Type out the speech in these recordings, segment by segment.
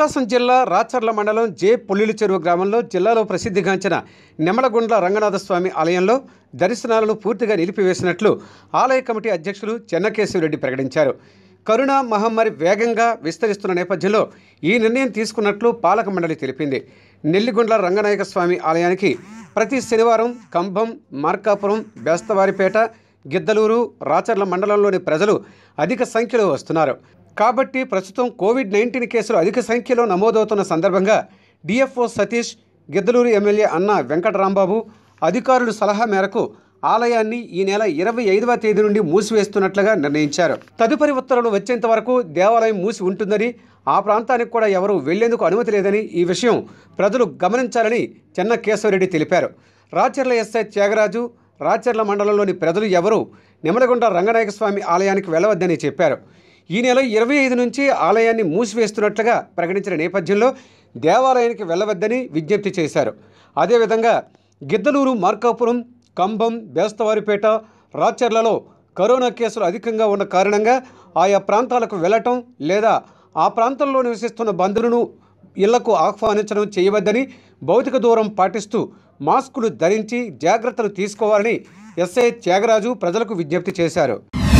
ప్రకాశం జిల్లా రాచర్ల మండలం జే పుల్లిలి చెరువు గ్రామంలో జిల్లాలో ప్రసిద్ధిగాంచిన నెమలగుండ్ల రంగనాథస్వామి ఆలయంలో దర్శనాలను పూర్తిగా నిలిపివేసినట్లు ఆలయ కమిటీ అధ్యక్షులు చెన్నకేశవరెడ్డి ప్రకటించారు కరోనా మహమ్మారి వేగంగా విస్తరిస్తున్న నేపథ్యంలో ఈ నిర్ణయం తీసుకున్నట్లు పాలక మండలి తెలిపింది నెల్లిగుండ్ల రంగనాయక స్వామి ఆలయానికి ప్రతి శనివారం కంభం మార్కాపురం బేస్తవారిపేట గిద్దలూరు రాచర్ల మండలంలోని ప్రజలు అధిక సంఖ్యలో వస్తున్నారు కాబట్టి ప్రస్తుతం కోవిడ్ నైన్టీన్ కేసులు అధిక సంఖ్యలో నమోదవుతున్న సందర్భంగా డిఎఫ్ఓ సతీష్ గిద్దలూరు ఎమ్మెల్యే అన్న వెంకటరాంబాబు అధికారుల సలహా మేరకు ఆలయాన్ని ఈ నెల ఇరవై ఐదవ తేదీ నుండి మూసివేస్తున్నట్లుగా నిర్ణయించారు తదుపరి ఉత్తర్వులు వచ్చేంత వరకు దేవాలయం మూసి ఉంటుందని ఆ ప్రాంతానికి కూడా ఎవరూ వెళ్లేందుకు అనుమతి లేదని ఈ విషయం ప్రజలు గమనించాలని చెన్న కేశవరెడ్డి తెలిపారు రాచర్ల ఎస్ఐ త్యాగరాజు రాచర్ల మండలంలోని ప్రజలు ఎవరూ నిమలగుండ రంగనాయక స్వామి ఆలయానికి వెళ్ళవద్దని చెప్పారు ఈ నెల ఇరవై ఐదు నుంచి ఆలయాన్ని మూసివేస్తున్నట్లుగా ప్రకటించిన నేపథ్యంలో దేవాలయానికి వెళ్ళవద్దని విజ్ఞప్తి చేశారు అదేవిధంగా గిద్దలూరు మార్కాపురం కంభం బేస్తవారిపేట రాచర్లలో కరోనా కేసులు అధికంగా ఉన్న కారణంగా ఆయా ప్రాంతాలకు వెళ్ళటం లేదా ఆ ప్రాంతంలో నివసిస్తున్న బంధువులను ఇళ్లకు ఆహ్వానించడం చేయవద్దని భౌతిక దూరం పాటిస్తూ మాస్కులు ధరించి జాగ్రత్తలు తీసుకోవాలని ఎస్ఐ త్యాగరాజు ప్రజలకు విజ్ఞప్తి చేశారు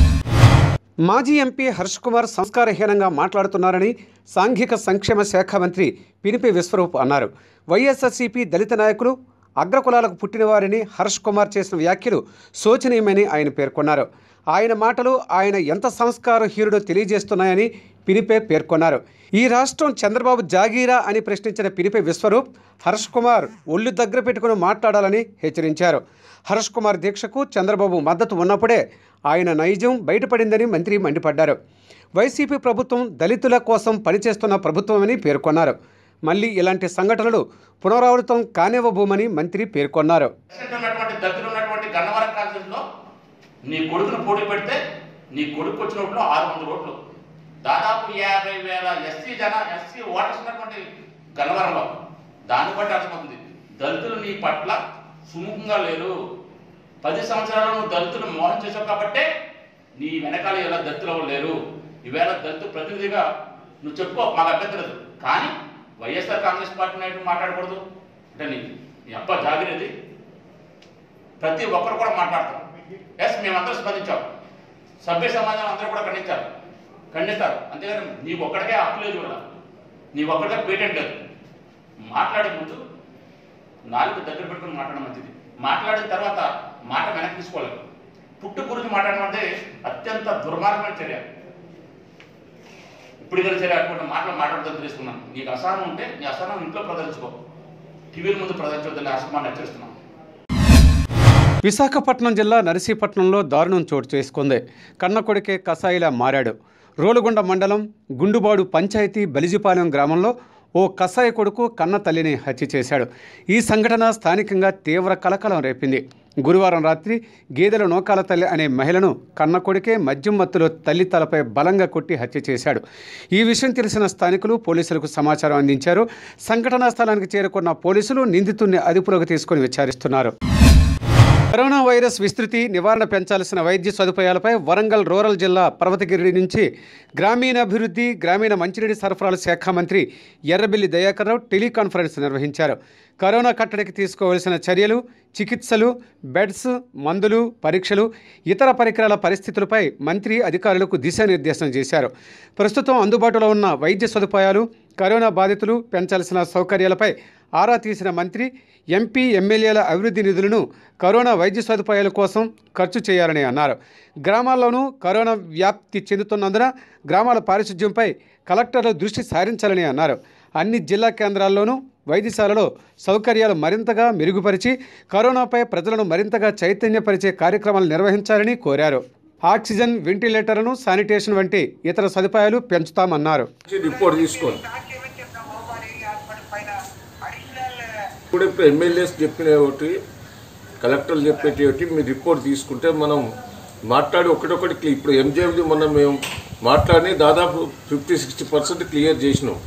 మాజీ ఎంపీ హర్ష్ కుమార్ సంస్కారహీనంగా మాట్లాడుతున్నారని సాంఘిక సంక్షేమ శాఖ మంత్రి పినిపి విశ్వరూప్ అన్నారు వైఎస్ఆర్సీపీ దళిత నాయకులు అగ్రకులాలకు పుట్టినవారిని హర్ష్ కుమార్ చేసిన వ్యాఖ్యలు శోచనీయమని ఆయన పేర్కొన్నారు ఆయన మాటలు ఆయన ఎంత సంస్కారహీనుడో తెలియజేస్తున్నాయని పినిపే పేర్కొన్నారు ఈ రాష్ట్రం చంద్రబాబు జాగీరా అని ప్రశ్నించిన పినిపే విశ్వరూప్ హర్ష్ కుమార్ ఒళ్ళు దగ్గర పెట్టుకుని మాట్లాడాలని హెచ్చరించారు హర్ష్ కుమార్ దీక్షకు చంద్రబాబు మద్దతు ఉన్నప్పుడే ఆయన నైజం బయటపడిందని మంత్రి మండిపడ్డారు వైసీపీ ప్రభుత్వం దళితుల కోసం పనిచేస్తున్న ప్రభుత్వమని పేర్కొన్నారు మళ్ళీ ఇలాంటి సంఘటనలు పునరావృతం కానివ్వబోమని మంత్రి పేర్కొన్నారు ప్రెసిడెంట్ ఉన్నటువంటి దళితులు ఉన్నటువంటి గన్నవరం కాన్స్టిట్యూన్సీలో నీ కొడుకును పోటీ పెడితే నీ కొడుకు వచ్చిన ఓట్లు ఆరు వందల ఓట్లు దాదాపు యాభై వేల ఎస్సీ జన ఎస్సీ ఓటర్స్ ఉన్నటువంటి గన్నవరంలో దాన్ని బట్టి అర్థమవుతుంది దళితులు నీ పట్ల సుముఖంగా లేరు పది సంవత్సరాలు నువ్వు దళితులు మోహం చేసావు కాబట్టే నీ వెనకాల ఇలా దళితులు ఎవరు లేరు ఈవేళ దళిత ప్రతినిధిగా నువ్వు చెప్పుకో మాకు అభ్యంతరం లేదు కానీ వైఎస్ఆర్ కాంగ్రెస్ పార్టీ నాయకుడు మాట్లాడకూడదు అంటే నీ నీ అబ్బా జాగిరేది ప్రతి ఒక్కరు కూడా మాట్లాడతారు ఎస్ మేమందరం స్పందించాం సభ్య సమాజం అందరూ కూడా ఖండించారు ఖండిస్తారు అంతేగాని నీ ఒక్కడికే హక్కు లేదు కూడా నీ ఒక్కడికే పేటెంట్ లేదు మాట్లాడే ముందు నాలుగు దగ్గర పెట్టుకుని మాట్లాడడం మంచిది మాట్లాడిన తర్వాత మాట వెనక్కి తీసుకోలేదు పుట్టు గురించి మాట్లాడడం అంటే అత్యంత దుర్మార్గమైన చర్య ఇప్పుడు ఇక్కడ చర్య అటువంటి మాటలు మాట్లాడదని తెలుసుకున్నాను నీకు అసహనం ఉంటే నీ అసహనం ఇంట్లో ప్రదర్శించుకో టీవీల ముందు ప్రదర్శించొద్దని అసహనాన్ని హెచ్చరిస్తున్నాను విశాఖపట్నం జిల్లా నరసీపట్నంలో దారుణం చోటు చేసుకుంది కన్న కొడుకే కసాయిలా మారాడు రోలుగొండ మండలం గుండుబాడు పంచాయతీ బలిజిపాలెం గ్రామంలో ఓ కసాయి కొడుకు కన్న తల్లిని హత్య చేశాడు ఈ సంఘటన స్థానికంగా తీవ్ర కలకలం రేపింది గురువారం రాత్రి గేదెల నోకాల తల్లి అనే మహిళను కన్న కొడుకే మద్యం మత్తులో తల్లి తలపై బలంగా కొట్టి హత్య చేశాడు ఈ విషయం తెలిసిన స్థానికులు పోలీసులకు సమాచారం అందించారు సంఘటనా స్థలానికి చేరుకున్న పోలీసులు నిందితుడిని అదుపులోకి తీసుకొని విచారిస్తున్నారు కరోనా వైరస్ విస్తృతి నివారణ పెంచాల్సిన వైద్య సదుపాయాలపై వరంగల్ రూరల్ జిల్లా పర్వతగిరి నుంచి గ్రామీణాభివృద్ధి గ్రామీణ మంచినీటి సరఫరాల శాఖ మంత్రి ఎర్రబెల్లి దయాకర్ రావు టెలికాన్ఫరెన్స్ నిర్వహించారు కరోనా కట్టడికి తీసుకోవాల్సిన చర్యలు చికిత్సలు బెడ్స్ మందులు పరీక్షలు ఇతర పరికరాల పరిస్థితులపై మంత్రి అధికారులకు దిశానిర్దేశం చేశారు ప్రస్తుతం అందుబాటులో ఉన్న వైద్య సదుపాయాలు కరోనా బాధితులు పెంచాల్సిన సౌకర్యాలపై ఆరా తీసిన మంత్రి ఎంపీ ఎమ్మెల్యేల అభివృద్ధి నిధులను కరోనా వైద్య సదుపాయాల కోసం ఖర్చు చేయాలని అన్నారు గ్రామాల్లోనూ కరోనా వ్యాప్తి చెందుతున్నందున గ్రామాల పారిశుధ్యంపై కలెక్టర్లు దృష్టి సారించాలని అన్నారు అన్ని జిల్లా కేంద్రాల్లోనూ వైద్యశాలలో సౌకర్యాలు మరింతగా మెరుగుపరిచి కరోనాపై ప్రజలను మరింతగా చైతన్యపరిచే కార్యక్రమాలు నిర్వహించాలని కోరారు ఆక్సిజన్ వెంటిలేటర్లను శానిటేషన్ వంటి ఇతర సదుపాయాలు పెంచుతామన్నారు నుంచి రిపోర్ట్ తీసుకోండి డాక్యుమెంట్ చెప్తాం మోబాలి హాస్పిటల్ పైన అడిషనల్ ఇప్పుడు ఇప్పుడు ఎమ్మెల్యేస్ చెప్పిన ఒకటి కలెక్టర్లు చెప్పేటి ఒకటి మీరు రిపోర్ట్ తీసుకుంటే మనం మాట్లాడి ఒకటొకటి క్లి- ఇప్పుడు ఎంజేబీ మనం మేము మాట్లాడి దాదాపు ఫిఫ్టీ సిక్స్టీ పర్సెంట్ క్లియర్ చేసినాం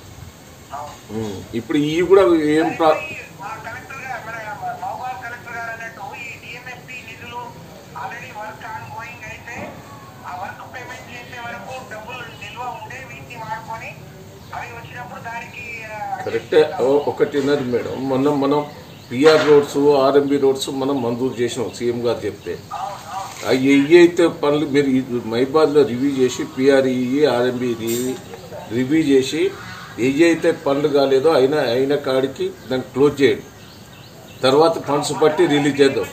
ఉమ్, ఇప్పుడు ఇవి కూడా ఏం ప్రా మా కలెక్టర్ గారు మన మహబూబాద్ కలెక్టర్ గారు అన్నట్టు ఈ డిఎంఎఫ్పి నిధులు ఆల్రెడీ వర్క్ ఆన్ గోయింగ్ అయితే ఆ వర్క్ పేమెంట్ చేసే వరకు డబ్బులు నిల్వ ఉండే వీటిని వాడుకొని అవి వచ్చినప్పుడు కరెక్టే ఓ- ఒకటి ఉన్నది మేడం మొన్న మనం పిఆర్ రోడ్స్ ఆర్ఎంబి రోడ్స్ మనం మంజూరు చేసినాం సీఎం గారు చెప్తే అవి ఎయ్యి అయితే పనులు మీరు ఈ మైబాద్లో రివ్యూ చేసి పిఆర్ఈ ఆర్ఎంబి రివ్యూ చేసి ఎయ్యి అయితే పనులు కాలేదో అయినా అయిన కాడికి దాన్ని క్లోజ్ చేయండి తర్వాత ఫండ్స్ బట్టి రిలీజ్ చేద్దాం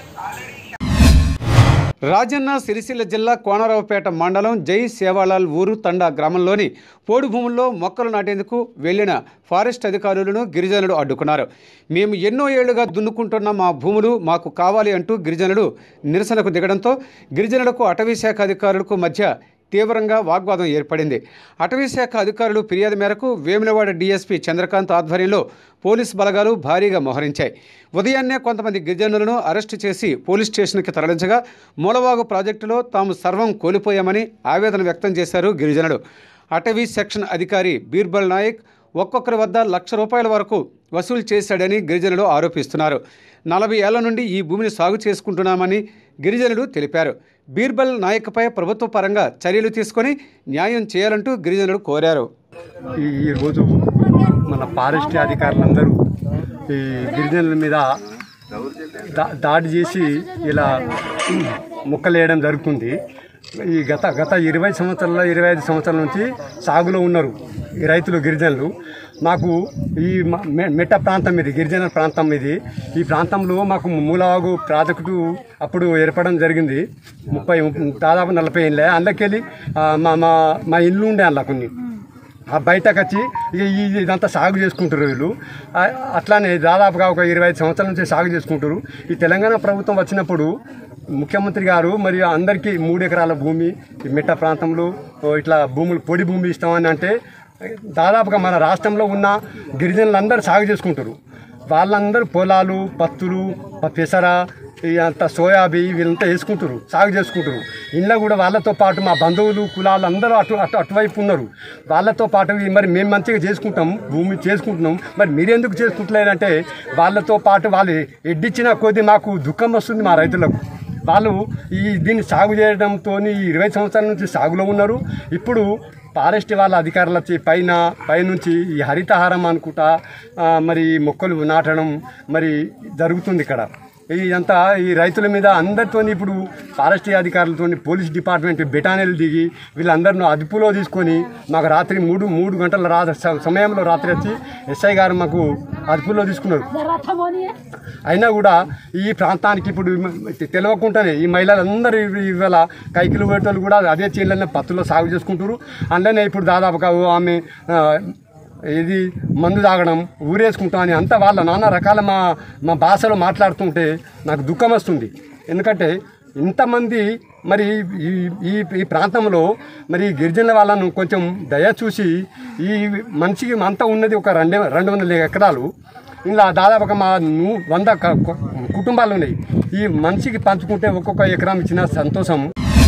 రాజన్న సిరిసిల్ల జిల్లా కోనరావుపేట మండలం జై సేవాలాల్ ఊరు తండా గ్రామంలోని పోడు భూముల్లో మొక్కలు నాటేందుకు వెళ్లిన ఫారెస్ట్ అధికారులను గిరిజనులు అడ్డుకున్నారు మేము ఎన్నో ఏళ్లుగా దున్నుకుంటున్న మా భూములు మాకు కావాలి అంటూ గిరిజనులు నిరసనకు దిగడంతో గిరిజనులకు అటవీ శాఖ అధికారులకు మధ్య తీవ్రంగా వాగ్వాదం ఏర్పడింది అటవీ శాఖ అధికారులు ఫిర్యాదు మేరకు వేములవాడ డీఎస్పీ చంద్రకాంత్ ఆధ్వర్యంలో పోలీస్ బలగాలు భారీగా మోహరించాయి ఉదయాన్నే కొంతమంది గిరిజనులను అరెస్టు చేసి పోలీస్ స్టేషన్కి తరలించగా మూలవాగు ప్రాజెక్టులో తాము సర్వం కోల్పోయామని ఆవేదన వ్యక్తం చేశారు గిరిజనులు అటవీ సెక్షన్ అధికారి బీర్బల్ నాయక్ ఒక్కొక్కరి వద్ద లక్ష రూపాయల వరకు వసూలు చేశాడని గిరిజనులు ఆరోపిస్తున్నారు నలభై ఏళ్ల నుండి ఈ భూమిని సాగు చేసుకుంటున్నామని గిరిజనులు తెలిపారు బీర్బల్ నాయక్పై ప్రభుత్వ పరంగా చర్యలు తీసుకొని న్యాయం చేయాలంటూ గిరిజనులు కోరారు ఈ ఈ రోజు మన ఫారెస్ట్ అధికారులందరూ ఈ గిరిజనుల మీద దా- దాడి చేసి ఇలా మొక్కలు వేయడం జరుగుతుంది ఈ గత గత ఇరవై సంవత్సరాల ఇరవై ఐదు సంవత్సరాల నుంచి సాగులో ఉన్నారు ఈ రైతులు గిరిజనులు మాకు ఈ మ- మె- మెట్ట ప్రాంతం ఇది గిరిజన ప్రాంతం ఇది ఈ ప్రాంతంలో మాకు మూలవాగు ప్రాజెక్టు అప్పుడు ఏర్పడడం జరిగింది ముప్పై దాదాపు నలభై ఏళ్ళే అందుకెళ్ళి ఆ, మా మా మా ఇల్లు ఉండే అందులో కొన్ని ఆ బయటకు వచ్చి ఇక ఈ ఇదంతా సాగు చేసుకుంటారు వీళ్ళు ఆ, అట్లానే దాదాపుగా ఒక ఇరవై ఐదు సంవత్సరాల నుంచి సాగు చేసుకుంటారు ఈ తెలంగాణ ప్రభుత్వం వచ్చినప్పుడు ముఖ్యమంత్రి గారు మరియు అందరికీ మూడు ఎకరాల భూమి ఈ మిట్ట ప్రాంతంలో ఓ ఇట్లా భూములు పొడి భూమి ఇస్తామని అంటే దాదాపుగా మన రాష్ట్రంలో ఉన్న గిరిజనులందరూ సాగు చేసుకుంటారు వాళ్ళందరూ పొలాలు పత్తులు ప- పెసర అంత సోయాబీ వీళ్ళంతా వేసుకుంటారు సాగు చేసుకుంటారు ఇంట్లో కూడా వాళ్ళతో పాటు మా బంధువులు కులాలు అందరూ అటు అటు అటువైపు ఉన్నారు వాళ్ళతో పాటు ఈ మరి మేము మంచిగా చేసుకుంటాం భూమి చేసుకుంటున్నాం మరి మీరెందుకు చేసుకుంటలేరంటే వాళ్ళతో పాటు వాళ్ళు ఎడ్డిచ్చిన కొద్దీ మాకు దుఃఖం వస్తుంది మా రైతులకు వాళ్ళు ఈ దీన్ని సాగు చేయడంతో ఇరవై సంవత్సరాల నుంచి సాగులో ఉన్నారు ఇప్పుడు ఫారెస్ట్ వాళ్ళ అధికారులు వచ్చి పైన పైనుంచి ఈ హరితహారం అనుకుంటా ఆ, మరి మొక్కలు నాటడం మరి జరుగుతుంది ఇక్కడ ఇదంతా ఈ రైతుల మీద అందరితో ఇప్పుడు ఫారెస్ట్ అధికారులతో పోలీస్ డిపార్ట్మెంట్ బెటానీలు దిగి వీళ్ళందరిని అదుపులో తీసుకొని మాకు రాత్రి మూడు మూడు గంటల రా స- సమయంలో రాత్రి వచ్చి ఎస్ఐ గారు మాకు అదుపులో తీసుకున్నారు అయినా కూడా ఈ ప్రాంతానికి ఇప్పుడు తెలియకుండానే ఈ మహిళలందరూ ఇవాళ కైకిలు పెట్టేలు కూడా అదే చీళ్ళనే పత్తులో సాగు చేసుకుంటారు అందులోనే ఇప్పుడు దాదాపుగా ఓ ఆమె ఆ, ఇది మందు తాగడం ఊరేసుకుంటాం అని అంతా వాళ్ళ నానా రకాల మా మా భాషలో మాట్లాడుతుంటే నాకు దుఃఖం వస్తుంది ఎందుకంటే ఇంతమంది మరి ఈ ఈ ఈ ప్రాంతంలో మరి గిరిజనుల వాళ్ళను కొంచెం దయ చూసి ఈ మనిషికి అంతా ఉన్నది ఒక రెండు రెండు వందల ఎకరాలు ఇలా దాదాపుగా మా ను- వంద క- కు- కుటుంబాలు ఉన్నాయి ఈ మనిషికి పంచుకుంటే ఒక్కొక్క ఎకరం ఇచ్చిన సంతోషం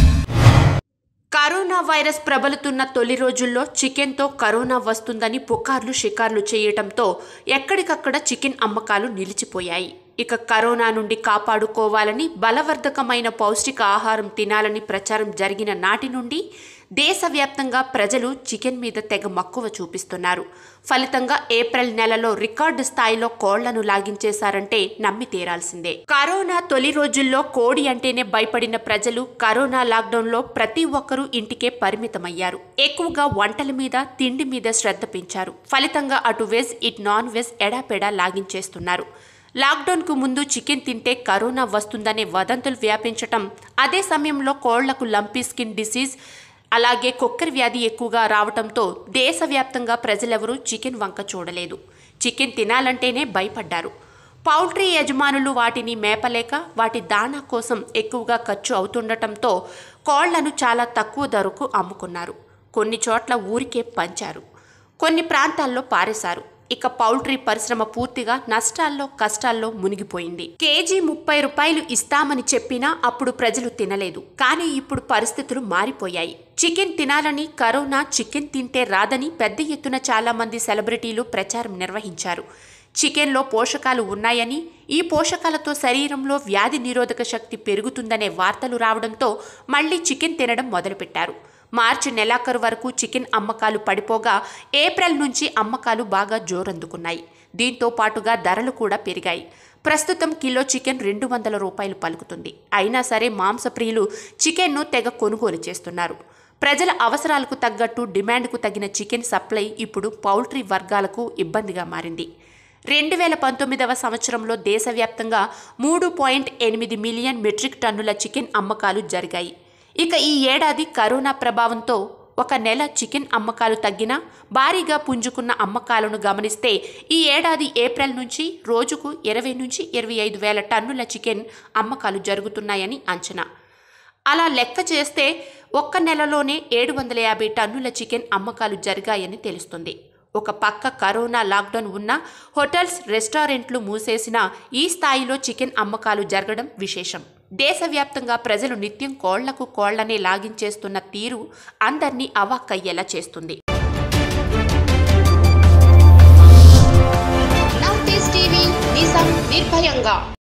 కరోనా వైరస్ ప్రబలుతున్న తొలి రోజుల్లో చికెన్తో కరోనా వస్తుందని పుకార్లు షికార్లు చేయటంతో ఎక్కడికక్కడ చికెన్ అమ్మకాలు నిలిచిపోయాయి ఇక కరోనా నుండి కాపాడుకోవాలని బలవర్ధకమైన పౌష్టిక ఆహారం తినాలని ప్రచారం జరిగిన నాటి నుండి దేశవ్యాప్తంగా ప్రజలు చికెన్ మీద తెగ మక్కువ చూపిస్తున్నారు ఫలితంగా ఏప్రిల్ నెలలో రికార్డు స్థాయిలో కోళ్లను లాగించేశారంటే నమ్మి తీరాల్సిందే కరోనా తొలి రోజుల్లో కోడి అంటేనే భయపడిన ప్రజలు కరోనా లాక్డౌన్లో ప్రతి ఒక్కరూ ఇంటికే పరిమితమయ్యారు ఎక్కువగా వంటల మీద తిండి మీద శ్రద్ధ పెంచారు ఫలితంగా అటు వెజ్ ఇటు నాన్ వెజ్ ఎడాపెడా లాగించేస్తున్నారు లాక్డౌన్కు ముందు చికెన్ తింటే కరోనా వస్తుందనే వదంతులు వ్యాపించటం అదే సమయంలో కోళ్లకు లంపీ స్కిన్ డిసీజ్ అలాగే కొక్కరి వ్యాధి ఎక్కువగా రావటంతో దేశవ్యాప్తంగా ప్రజలెవరూ చికెన్ వంక చూడలేదు చికెన్ తినాలంటేనే భయపడ్డారు పౌల్ట్రీ యజమానులు వాటిని మేపలేక వాటి దాణా కోసం ఎక్కువగా ఖర్చు అవుతుండటంతో కోళ్లను చాలా తక్కువ ధరకు అమ్ముకున్నారు కొన్ని చోట్ల ఊరికే పంచారు కొన్ని ప్రాంతాల్లో పారేశారు ఇక పౌల్ట్రీ పరిశ్రమ పూర్తిగా నష్టాల్లో కష్టాల్లో మునిగిపోయింది కేజీ ముప్పై రూపాయలు ఇస్తామని చెప్పినా అప్పుడు ప్రజలు తినలేదు కానీ ఇప్పుడు పరిస్థితులు మారిపోయాయి చికెన్ తినాలని కరోనా చికెన్ తింటే రాదని పెద్ద ఎత్తున చాలా మంది సెలబ్రిటీలు ప్రచారం నిర్వహించారు చికెన్లో పోషకాలు ఉన్నాయని ఈ పోషకాలతో శరీరంలో వ్యాధి నిరోధక శక్తి పెరుగుతుందనే వార్తలు రావడంతో మళ్ళీ చికెన్ తినడం మొదలుపెట్టారు మార్చి నెలాఖరు వరకు చికెన్ అమ్మకాలు పడిపోగా ఏప్రిల్ నుంచి అమ్మకాలు బాగా జోరందుకున్నాయి దీంతో పాటుగా ధరలు కూడా పెరిగాయి ప్రస్తుతం కిలో చికెన్ రెండు వందల రూపాయలు పలుకుతుంది అయినా సరే మాంసప్రియులు చికెన్ను తెగ కొనుగోలు చేస్తున్నారు ప్రజల అవసరాలకు తగ్గట్టు డిమాండ్కు తగిన చికెన్ సప్లై ఇప్పుడు పౌల్ట్రీ వర్గాలకు ఇబ్బందిగా మారింది రెండు వేల పంతొమ్మిదవ సంవత్సరంలో దేశవ్యాప్తంగా మూడు పాయింట్ ఎనిమిది మిలియన్ మెట్రిక్ టన్నుల చికెన్ అమ్మకాలు జరిగాయి ఇక ఈ ఏడాది కరోనా ప్రభావంతో ఒక నెల చికెన్ అమ్మకాలు తగ్గినా భారీగా పుంజుకున్న అమ్మకాలను గమనిస్తే ఈ ఏడాది ఏప్రిల్ నుంచి రోజుకు ఇరవై నుంచి ఇరవై ఐదు వేల టన్నుల చికెన్ అమ్మకాలు జరుగుతున్నాయని అంచనా అలా లెక్క చేస్తే ఒక్క నెలలోనే ఏడు వందల యాభై టన్నుల చికెన్ అమ్మకాలు జరిగాయని తెలుస్తుంది ఒక పక్క కరోనా లాక్డౌన్ ఉన్న హోటల్స్ రెస్టారెంట్లు మూసేసిన ఈ స్థాయిలో చికెన్ అమ్మకాలు జరగడం విశేషం దేశవ్యాప్తంగా ప్రజలు నిత్యం కోళ్లకు కోళ్లనే లాగించేస్తున్న తీరు అందర్నీ అవాక్కయ్యేలా చేస్తుంది నవ్ టీవీ నిజం నిర్భయంగా